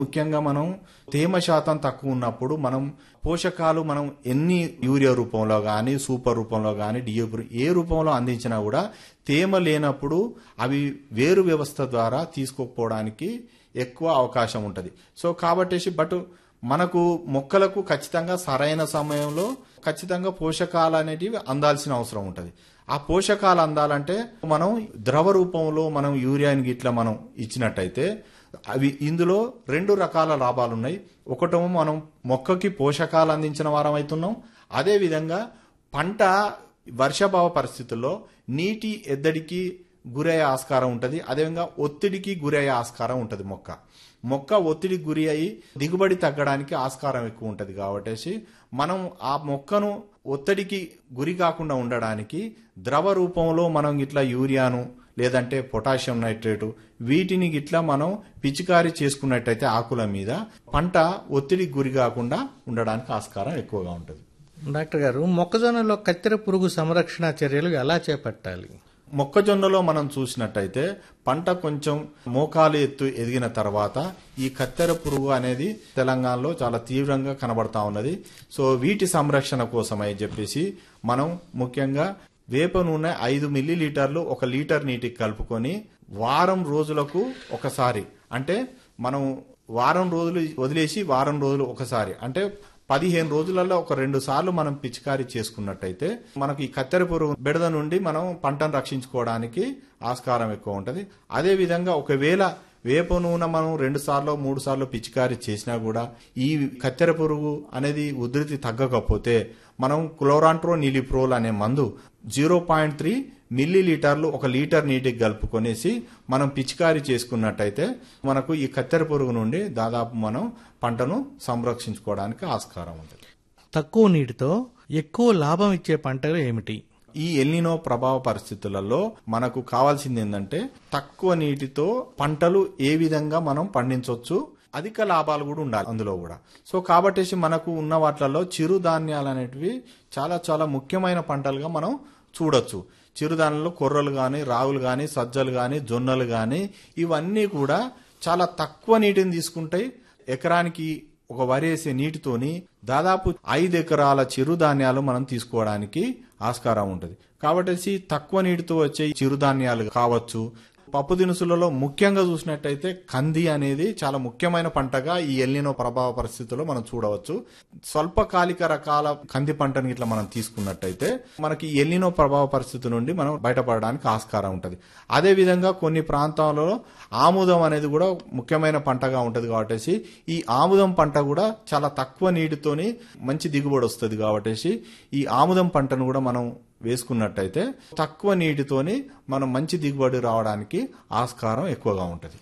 ముఖ్యంగా మనం తేమ శాతం తక్కువ ఉన్నప్పుడు మనం పోషకాలు మనం ఎన్ని యూరియా రూపంలో కానీ సూపర్ రూపంలో కానీ డిఏపి ఏ రూపంలో అందించినా కూడా తేమ లేనప్పుడు అవి వేరు వ్యవస్థ ద్వారా తీసుకోకపోవడానికి ఎక్కువ అవకాశం ఉంటుంది సో కాబట్టేసి బట్ మనకు మొక్కలకు ఖచ్చితంగా సరైన సమయంలో ఖచ్చితంగా పోషకాలు అనేటివి అందాల్సిన అవసరం ఉంటుంది ఆ పోషకాలు అందాలంటే మనం ద్రవ రూపంలో మనం యూరియాని గిట్లా మనం ఇచ్చినట్టయితే అవి ఇందులో రెండు రకాల లాభాలు ఉన్నాయి ఒకటేమో మనం మొక్కకి పోషకాలు అందించిన వారం అవుతున్నాం అదే విధంగా పంట వర్షాభావ పరిస్థితుల్లో నీటి ఎద్దడికి గురయ్యే ఆస్కారం ఉంటుంది అదేవిధంగా ఒత్తిడికి గురయ్యే ఆస్కారం ఉంటుంది మొక్క మొక్క ఒత్తిడికి గురి అయి దిగుబడి తగ్గడానికి ఆస్కారం ఎక్కువ ఉంటుంది కాబట్టి మనం ఆ మొక్కను ఒత్తిడికి గురి కాకుండా ఉండడానికి ద్రవ రూపంలో మనం ఇట్లా యూరియాను లేదంటే పొటాషియం నైట్రేటు వీటిని గిట్లా మనం పిచికారీ చేసుకున్నట్టయితే ఆకుల మీద పంట ఒత్తిడికి గురి కాకుండా ఉండడానికి ఆస్కారం ఎక్కువగా ఉంటుంది డాక్టర్ గారు మొక్కజొన్నలో కత్తెర పురుగు సంరక్షణ చర్యలు ఎలా చేపట్టాలి మొక్కజొన్నలో మనం చూసినట్టయితే పంట కొంచెం మోకాలు ఎత్తు ఎదిగిన తర్వాత ఈ కత్తెర పురుగు అనేది తెలంగాణలో చాలా తీవ్రంగా కనబడతా ఉన్నది సో వీటి సంరక్షణ కోసమై చెప్పేసి మనం ముఖ్యంగా వేప నూనె ఐదు మిల్లీ లీటర్లు ఒక లీటర్ నీటికి కలుపుకొని వారం రోజులకు ఒకసారి అంటే మనం వారం రోజులు వదిలేసి వారం రోజులు ఒకసారి అంటే పదిహేను రోజులలో ఒక రెండు సార్లు మనం పిచికారీ చేసుకున్నట్టయితే మనకు ఈ కత్తెర పురుగు బెడద నుండి మనం పంటను రక్షించుకోవడానికి ఆస్కారం ఎక్కువ ఉంటుంది అదే విధంగా ఒకవేళ వేప నూనె మనం రెండు సార్లు మూడు సార్లు పిచికారీ చేసినా కూడా ఈ కత్తెర పురుగు అనేది ఉధృతి తగ్గకపోతే మనం క్లోరాంట్రో నిలిప్రోల్ అనే మందు జీరో పాయింట్ త్రీ మిల్లీ లీటర్లు ఒక లీటర్ నీటికి కలుపుకొనేసి మనం పిచికారీ చేసుకున్నట్టయితే మనకు ఈ కత్తెర పురుగు నుండి దాదాపు మనం పంటను సంరక్షించుకోవడానికి ఆస్కారం ఉంటుంది తక్కువ నీటితో ఎక్కువ లాభం ఇచ్చే పంటలు ఏమిటి ఈ ఎల్నినో ప్రభావ పరిస్థితులలో మనకు కావాల్సింది ఏంటంటే తక్కువ నీటితో పంటలు ఏ విధంగా మనం పండించవచ్చు అధిక లాభాలు కూడా ఉండాలి అందులో కూడా సో కాబట్టేసి మనకు ఉన్న వాటిలలో చిరుధాన్యాలు అనేటివి చాలా చాలా ముఖ్యమైన పంటలుగా మనం చూడొచ్చు చిరుధాన్యాలు కొర్రలు కానీ రాగులు కానీ సజ్జలు కానీ జొన్నలు కానీ ఇవన్నీ కూడా చాలా తక్కువ నీటిని తీసుకుంటాయి ఎకరానికి ఒక వరి వేసే నీటితోని దాదాపు ఐదు ఎకరాల చిరుధాన్యాలు మనం తీసుకోవడానికి ఆస్కారం ఉంటుంది కాబట్టి తక్కువ నీటితో వచ్చే ఈ చిరుధాన్యాలు కావచ్చు పప్పు దినుసులలో ముఖ్యంగా చూసినట్టయితే కంది అనేది చాలా ముఖ్యమైన పంటగా ఈ ఎల్నినో ప్రభావ పరిస్థితుల్లో మనం చూడవచ్చు స్వల్పకాలిక రకాల కంది పంటని ఇట్లా మనం తీసుకున్నట్టయితే మనకి ఈ ఎల్నినో ప్రభావ పరిస్థితి నుండి మనం బయటపడడానికి ఆస్కారం ఉంటుంది అదే విధంగా కొన్ని ప్రాంతాలలో ఆముదం అనేది కూడా ముఖ్యమైన పంటగా ఉంటుంది కాబట్టి ఈ ఆముదం పంట కూడా చాలా తక్కువ నీటితోని మంచి దిగుబడి వస్తుంది కాబట్టి ఈ ఆముదం పంటను కూడా మనం వేసుకున్నట్టయితే తక్కువ నీటితోని మనం మంచి దిగుబడి రావడానికి ఆస్కారం ఎక్కువగా ఉంటుంది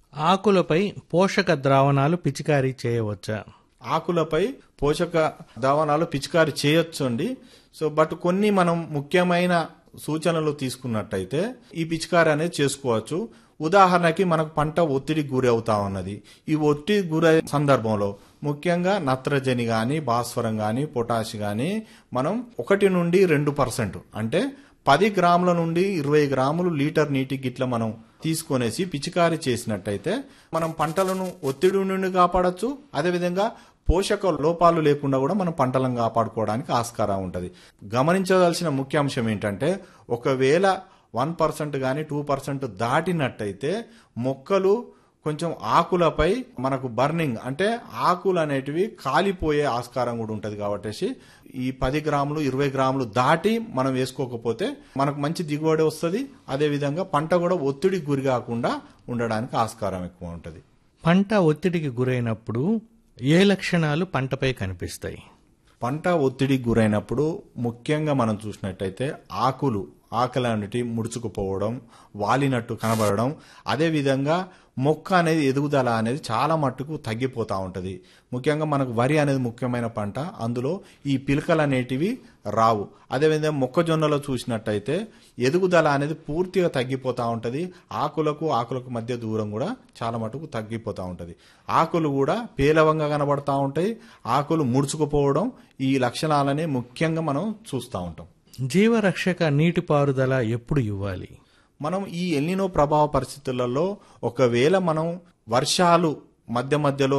ఆకులపై పోషక ద్రావణాలు పిచికారీ చేయవచ్చా ఆకులపై పోషక ద్రావణాలు పిచికారి చేయొచ్చు అండి సో బట్ కొన్ని మనం ముఖ్యమైన సూచనలు తీసుకున్నట్టయితే ఈ పిచికారి అనేది చేసుకోవచ్చు ఉదాహరణకి మనకు పంట ఒత్తిడికి గురి అవుతా ఉన్నది ఈ ఒత్తిడి గురై సందర్భంలో ముఖ్యంగా నత్రజని గాని భాస్వరం గాని పొటాష్ గాని మనం ఒకటి నుండి రెండు పర్సెంట్ అంటే పది గ్రాముల నుండి ఇరవై గ్రాములు లీటర్ నీటికి ఇట్లా మనం తీసుకొనేసి పిచికారీ చేసినట్టయితే మనం పంటలను ఒత్తిడి నుండి కాపాడచ్చు అదేవిధంగా పోషక లోపాలు లేకుండా కూడా మనం పంటలను కాపాడుకోవడానికి ఆస్కారం ఉంటుంది గమనించవలసిన ముఖ్య అంశం ఏంటంటే ఒకవేళ వన్ పర్సెంట్ కానీ టూ పర్సెంట్ దాటినట్టయితే మొక్కలు కొంచెం ఆకులపై మనకు బర్నింగ్ అంటే ఆకులు అనేటివి కాలిపోయే ఆస్కారం కూడా ఉంటుంది కాబట్టి ఈ పది గ్రాములు ఇరవై గ్రాములు దాటి మనం వేసుకోకపోతే మనకు మంచి దిగుబడి వస్తుంది అదేవిధంగా పంట కూడా ఒత్తిడికి గురి కాకుండా ఉండడానికి ఆస్కారం ఎక్కువ ఉంటుంది పంట ఒత్తిడికి గురైనప్పుడు ఏ లక్షణాలు పంటపై కనిపిస్తాయి పంట ఒత్తిడికి గురైనప్పుడు ముఖ్యంగా మనం చూసినట్టయితే ఆకులు ఆకలి అనేటి ముడుచుకుపోవడం వాలినట్టు కనబడడం అదేవిధంగా మొక్క అనేది ఎదుగుదల అనేది చాలా మట్టుకు తగ్గిపోతూ ఉంటుంది ముఖ్యంగా మనకు వరి అనేది ముఖ్యమైన పంట అందులో ఈ పిలకలు అనేటివి రావు అదేవిధంగా మొక్కజొన్నలో చూసినట్టయితే ఎదుగుదల అనేది పూర్తిగా తగ్గిపోతూ ఉంటుంది ఆకులకు ఆకులకు మధ్య దూరం కూడా చాలా మటుకు తగ్గిపోతూ ఉంటుంది ఆకులు కూడా పేలవంగా కనబడతా ఉంటాయి ఆకులు ముడుచుకుపోవడం ఈ లక్షణాలని ముఖ్యంగా మనం చూస్తూ ఉంటాం జీవరక్షక నీటిపారుదల ఎప్పుడు ఇవ్వాలి మనం ఈ ఎల్నినో ప్రభావ పరిస్థితులలో ఒకవేళ మనం వర్షాలు మధ్య మధ్యలో